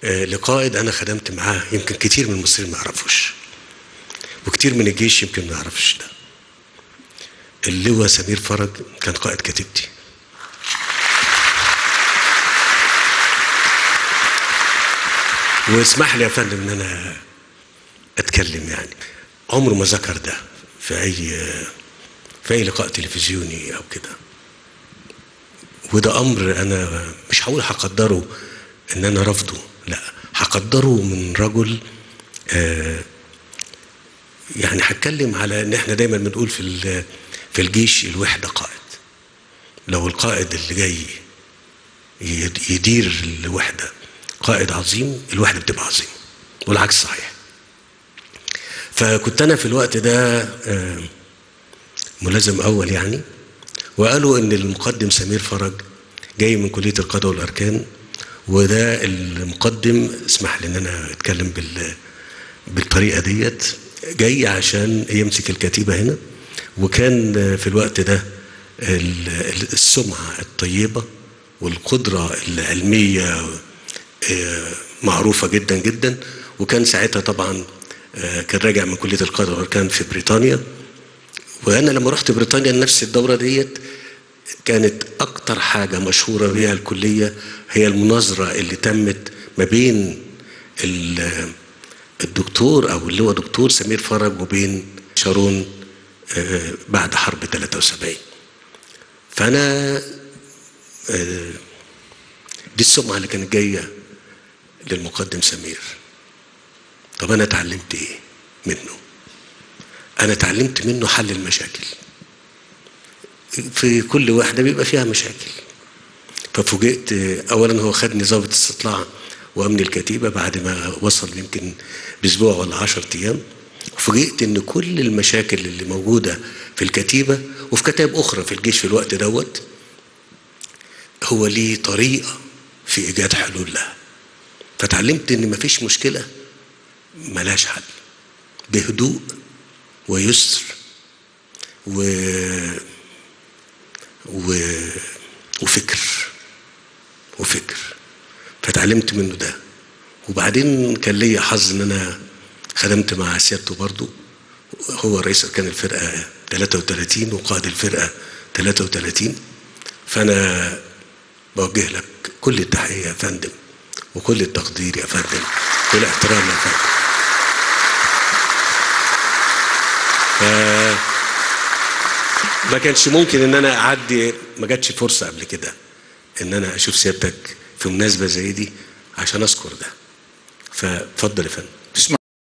آه، لقائد انا خدمت معاه يمكن كتير من المصريين ما يعرفوش وكتير من الجيش يمكن ما يعرفش ده اللواء سمير فرج كان قائد كتيبتي واسمح لي يا فندم ان انا اتكلم يعني عمره ما ذكر ده في اي في اي لقاء تلفزيوني او كده وده امر انا مش هقول هقدره ان انا رافضه لا هقدره من رجل آه يعني هتكلم على ان احنا دايما بنقول في ال- في الجيش الوحده قائد لو القائد اللي جاي يد- يدير الوحده قائد عظيم الوحده بتبقى عظيمه والعكس صحيح فكنت انا في الوقت ده آه، ملازم اول يعني وقالوا ان المقدم سمير فرج جاي من كليه القضاء والاركان وده المقدم اسمح لي ان انا اتكلم بال بالطريقه ديت جاي عشان يمسك الكتيبه هنا وكان في الوقت ده ال- ال- السمعه الطيبه والقدره العلميه آه، معروفه جدا جدا وكان ساعتها طبعا آه، كان راجع من كليه القضاء والاركان في بريطانيا وانا لما رحت بريطانيا نفس الدوره ديت كانت اكتر حاجه مشهوره بيها الكليه هي المناظره اللي تمت ما بين ال- الدكتور او اللي هو دكتور سمير فرج وبين شارون آه، بعد حرب 73 فانا آه، دي السمعه اللي كانت جايه للمقدم سمير طب انا اتعلمت ايه منه انا اتعلمت منه حل المشاكل في كل واحده بيبقى فيها مشاكل ففوجئت اولا هو خدني ضابط استطلاع وامن الكتيبه بعد ما وصل يمكن باسبوع ولا 10 ايام فوجئت ان كل المشاكل اللي موجوده في الكتيبه وفي كتائب اخرى في الجيش في الوقت دوت هو ليه طريقه في ايجاد حلول لها فتعلمت ان مفيش مشكله ملهاش حل بهدوء ويسر و... و... وفكر وفكر فتعلمت منه ده وبعدين كان ليا حظ ان انا خدمت مع سيادته برضو هو رئيس اركان الفرقه 33 وقائد الفرقه 33 فانا بوجه لك كل التحيه يا فندم وكل التقدير يا فندم والاحترام يا فندم ف- ما كانش ممكن ان انا اعدي ما جاتش فرصه قبل كده ان انا اشوف سيادتك في مناسبه زي دي عشان اذكر ده فاتفضل يا فندم